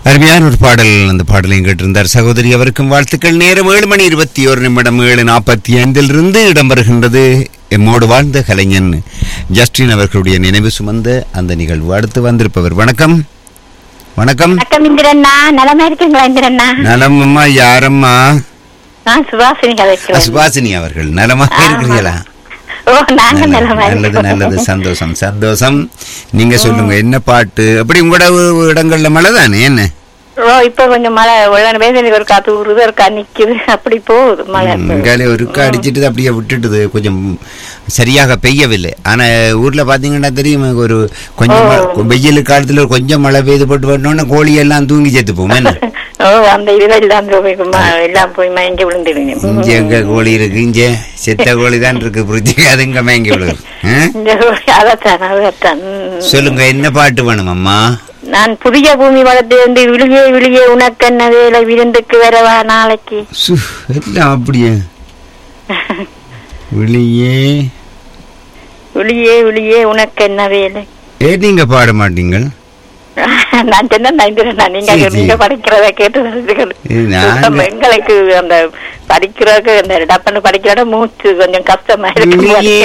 அருமையான ஒரு பாடல் அந்த பாடலையும் கேட்டிருந்தார் சகோதரி அவருக்கும் வாழ்த்துக்கள் நேரம் ஏழு மணி இருபத்தி ஒரு நிமிடம் ஏழு நாற்பத்தி ஐந்திலிருந்து இடம்பெறுகின்றது எம்மோடு வாழ்ந்த கலைஞன் ஜஸ்டின் அவர்களுடைய நினைவு சுமந்த அந்த நிகழ்வு அடுத்து வந்திருப்பவர் வணக்கம் வணக்கம் வணக்கம் இந்திரண்ணா நலமா இருக்கீங்களா இந்திரண்ணா நலம் அம்மா யாரம்மா நான் சுபாசினி கதைக்கிறேன் சுபாசினி அவர்கள் நலமாக இருக்கிறீங்களா ஓ நாங்க நல்லது, நலமா நல்லது இருக்கோம். நல்லது சந்தோஷம் சந்தோஷம் நீங்க சொல்லுங்க என்ன பாட்டு அப்படி உங்களோட ஊ- இடங்கள்ல மழை தானே என்ன ஓ இப்ப கொஞ்சம் மழை உள்ள வேதனை ஒரு காத்து ஊறுது ஒரு கா நிக்குது அப்படி போகுது மழை ம், இங்காலே ஒருக்கா அடிச்சிட்டு அப்படியே விட்டுட்டுது கொஞ்சம் சரியாக பெய்யவில்லை ஆனா ஊர்ல பாத்தீங்கன்னா தெரியும் ஒரு கொஞ்சம் மழை- வெயில் காலத்துல கொஞ்சம் மழை பெய்து போட்டு பண்ணோன்னா கோழி எல்லாம் தூங்கி செத்து போகும் என்ன ஓ அந்த இதுல எல்லாம் போய் ம- எல்லாம் போய் மயங்கி விழுந்துடுங்க இங்க எங்க கோழி இருக்கு இங்க செத்த கோழி தான் இருக்கு புரிஞ்சு அது இங்க மயங்கி விழுது ஆ? இந்த அதைத்தான் அதைத்தான் ம். சொல்லுங்க என்ன பாட்டு வேணும் அம்மா நான் புதிய பூமி வளர்த்து வந்து விழியே விழியே உனக்கென்ன வேலை விருந்துக்கு வரவா நாளைக்கு சு, எல்லாம் அப்படியே வெளியே விழியே விழியே உனக்கென்ன வேலை ஏ நீங்க பாட மாட்டீங்கள் நான் சொன்னேன் இந்திரண்ணா நீங்க சரி, சரி. நீங்க படிக்கிறத கேட்டு தெரிஞ்சுக்கணும். இது நாங்க- சுத்தம் எங்களுக்கு அந்த படிக்கிறதுக்கு அந்த டப்பன்னு படிக்கிறோட மூச்சு கொஞ்சம் கஷ்டமா இருக்கு வெளியே